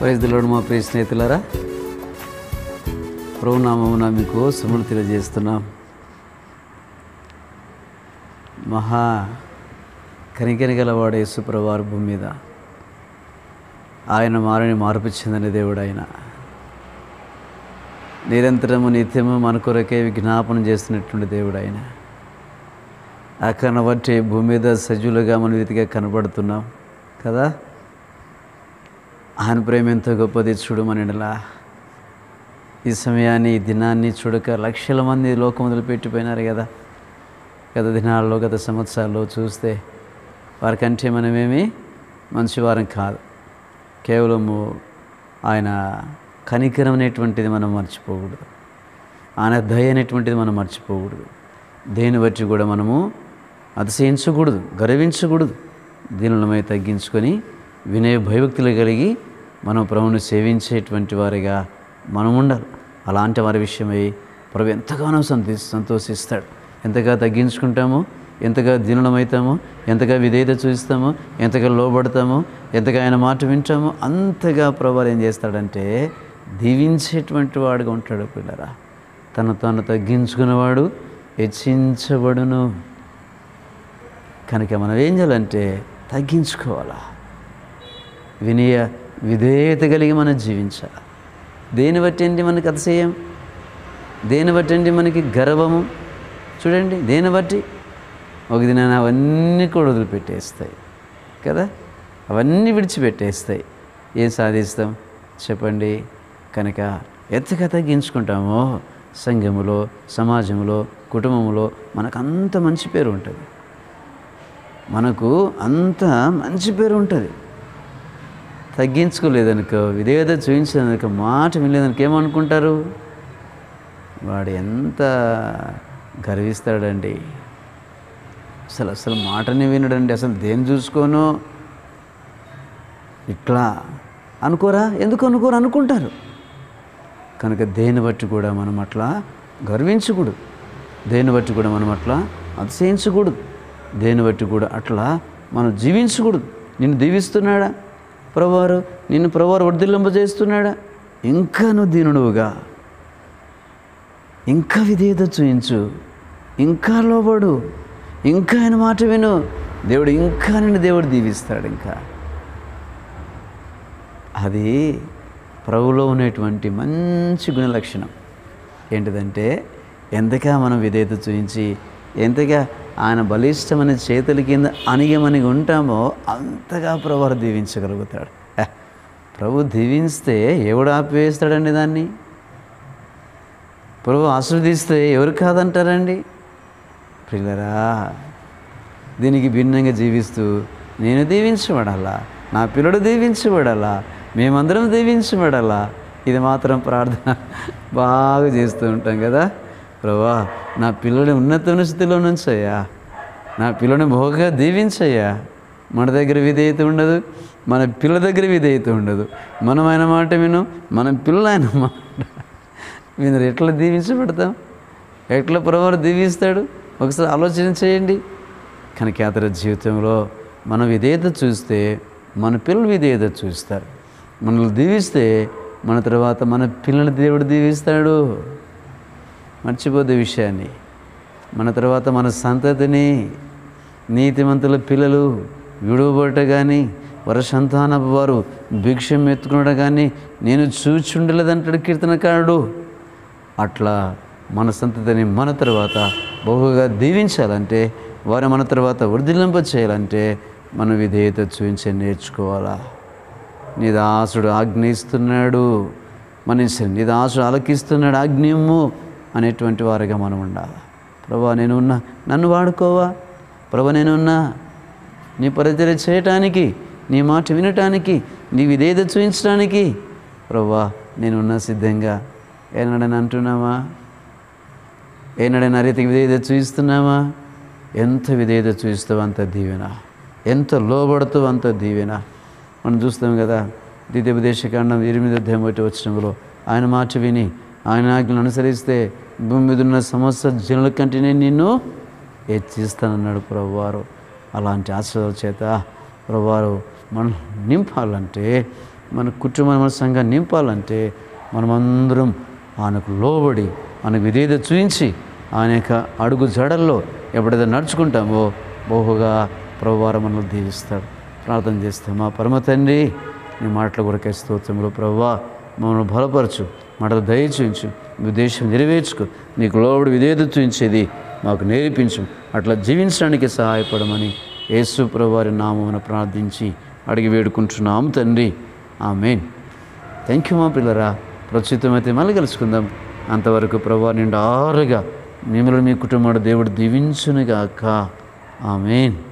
వైద్యులోడు మా ప్రియ స్నేహితులారా ప్రభునామమున మీకు శుభములు తెలియజేస్తున్నాం మహా కనికని గలవాడు యేసుప్రవారు భూమి మీద ఆయన మారని మార్పు చెందిన దేవుడు ఆయన నిరంతరము నిత్యము మన కొరకే విజ్ఞాపన చేస్తున్నటువంటి దేవుడు ఆయన ఆ కనబట్టి భూమి మీద సజీవులుగా మన వీధిగా కనబడుతున్నాం కదా ఆయన ప్రేమ ఎంతో గొప్పది చూడు మనలా ఈ సమయాన్ని ఈ దినాన్ని చూడక లక్షల మంది లోకం వదిలిపెట్టిపోయినారు కదా గత దినాల్లో గత సంవత్సరాల్లో చూస్తే వారికంటే మనమేమి మంచివారం కాదు కేవలము ఆయన కనికరం అనేటువంటిది మనం మర్చిపోకూడదు ఆయన దయ అనేటువంటిది మనం మర్చిపోకూడదు దేని బట్టి కూడా మనము అతిశయించకూడదు గర్వించకూడదు దీనులమై తగ్గించుకొని వినయ భయభక్తులు కలిగి మనం ప్రభువును సేవించేటువంటి వారిగా మనం ఉండాలి అలాంటి వారి విషయమై ప్రభు ఎంతగానో సంతో సంతోషిస్తాడు ఎంతగా తగ్గించుకుంటామో ఎంతగా దీనులమవుతామో ఎంతగా విధేయత చూస్తామో ఎంతగా లోబడతామో ఎంతగా ఆయన మాట వింటామో అంతగా ప్రభు ఏం చేస్తాడంటే దీవించేటువంటి వాడుగా ఉంటాడు పిల్లరా తను తాను తగ్గించుకునేవాడు హెచ్చించబడును కనుక మనం ఏం చేయాలంటే తగ్గించుకోవాలా వినయ విధేయత కలిగి మనం జీవించాలి దేని బట్టి అండి మనకి అతిశయం దేని బట్టి అండి మనకి గర్వము చూడండి దేని బట్టి ఒక దినాన్ని అవన్నీ కూడా వదిలిపెట్టేస్తాయి కదా అవన్నీ విడిచిపెట్టేస్తాయి ఏం సాధిస్తాం చెప్పండి కనుక ఎంతగా తగ్గించుకుంటామో సంఘములో సమాజంలో కుటుంబంలో మనకు అంత మంచి పేరు ఉంటుంది మనకు అంత మంచి పేరు ఉంటుంది తగ్గించుకోలేదనుకో విధేయత చూపించదనుకో మాట వినలేదనుకో ఏమనుకుంటారు వాడు ఎంత గర్విస్తాడండి అసలు అసలు మాటని వినడండి అసలు దేని చూసుకోను ఇట్లా అనుకోరా ఎందుకు అనుకోరు అనుకుంటారు కనుక దేని బట్టి కూడా మనం అట్లా గర్వించకూడదు దేని బట్టి కూడా మనం అట్లా అతిశయించకూడదు దేని బట్టి కూడా అట్లా మనం జీవించకూడదు నిన్ను దీవిస్తున్నాడా ప్రభువారు నిన్ను ప్రభువారు వర్ధిల్లింపజేస్తున్నాడా ఇంకా నువ్వు దీనుడువుగా ఇంకా విధేయత చూయించు ఇంకా లోబడు ఇంకా ఆయన మాట విను దేవుడు ఇంకా నిన్ను దేవుడు దీవిస్తాడు ఇంకా అది ప్రభులో ఉన్నటువంటి మంచి గుణ లక్షణం ఏంటిదంటే ఎంతగా మనం విధేయత చూపించి ఎంతగా ఆయన బలిష్టమైన చేతుల కింద అణిగమనిగి ఉంటామో అంతగా ప్రభు దీవించగలుగుతాడు హ, ప్రభు దీవిస్తే ఎవడు ఆపివేస్తాడండి దాన్ని ప్రభు ఆశీర్వదిస్తే ఎవరు కాదంటారండి పిల్లరా దీనికి భిన్నంగా జీవిస్తూ నేను దీవించబడాలా నా పిల్లడు దీవించబడాలా మేమందరం దీవించబడాలా ఇది మాత్రం ప్రార్థన బాగా చేస్తూ ఉంటాం కదా ప్రభా నా పిల్లడి ఉన్నతమైన స్థితిలో నుంచయ్యా నా పిల్లని బహుగా దీవించయ్యా మన దగ్గర విధేయత ఉండదు మన పిల్ల దగ్గర విధేయత ఉండదు మనం ఆయన మాట విను మన పిల్ల ఆయన మాట మీరు ఎట్లా దీవించబడతాం ఎట్లా ప్రభావం దీవిస్తాడు ఒకసారి ఆలోచన చేయండి కనుక అతని జీవితంలో మన విధేయత చూస్తే మన పిల్లలు విధేయత చూస్తారు మనల్ని దీవిస్తే మన తర్వాత మన పిల్లలు దేవుడు దీవిస్తాడు మర్చిపోద్ది విషయాన్ని మన తర్వాత మన సంతతిని నీతిమంతుల పిల్లలు విడువబోట కానీ వర సంతానపు వారు భిక్షం ఎత్తుకున్నాడు కానీ నేను చూచుండలేదంటాడు కీర్తనకారుడు అట్లా మన సంతతిని మన తర్వాత బహుగా దీవించాలంటే వారు మన తర్వాత వృద్ధిలింప చేయాలంటే మన విధేయత చూపించి నేర్చుకోవాలా నీ దాసుడు ఆజ్ఞయిస్తున్నాడు మన నీ దాసుడు ఆలకిస్తున్నాడు ఆజ్ఞయము అనేటువంటి వారిగా మనం ఉండాలి ప్రభా నేను ఉన్నా నన్ను వాడుకోవా ప్రభా నేను ఉన్నా నీ పరిచర్య చేయటానికి నీ మాట వినటానికి నీ విధేయత చూపించడానికి ప్రభా నేనున్నా సిద్ధంగా ఏనాడని అంటున్నావా ఏనాడైనా రీతికి విధేయత చూపిస్తున్నావా ఎంత విధేయత చూపిస్తావు అంత దీవెన ఎంత లోబడుతావు అంత దీవెన మనం చూస్తాం కదా ద్వితీయోపదేశకాండం ఎనిమిది అధ్యాయం ఒకటి వచ్చినంలో ఆయన మాట విని ఆయన ఆజ్ఞలను అనుసరిస్తే భూమి మీద ఉన్న సమస్త జనుల కంటే నేను నిన్ను హెచ్చిస్తానన్నాడు ప్రభువారు అలాంటి ఆశీర్వాదాల చేత ప్రభువారు మనం నింపాలంటే మన కుటుంబం మన సంఘాన్ని నింపాలంటే మనమందరం ఆయనకు లోబడి ఆయనకు విధేయత చూపించి ఆయన యొక్క అడుగు జడల్లో ఎప్పుడైతే నడుచుకుంటామో బహుగా ప్రభువారు మనల్ని దీవిస్తాడు ప్రార్థన చేస్తే మా పరమ తండ్రి నీ మాటల కొరకే స్తోత్రములు ప్రవ్వా మమ్మల్ని బలపరచు మాటలు దయ చూపించు మీ ఉద్దేశం నెరవేర్చుకో నీకు లోబడి విధేయత చూపించేది మాకు నేర్పించు అట్లా జీవించడానికి సహాయపడమని యేసు ప్రభువారి నామమున ప్రార్థించి అడిగి వేడుకుంటున్నాము తండ్రి ఆమెన్ థ్యాంక్ యూ మా పిల్లరా ప్రస్తుతమైతే మళ్ళీ కలుసుకుందాం అంతవరకు ప్రభు నిండు ఆరుగా మిమ్మల్ని మీ కుటుంబాన్ని దేవుడు దీవించునుగాక ఆమెన్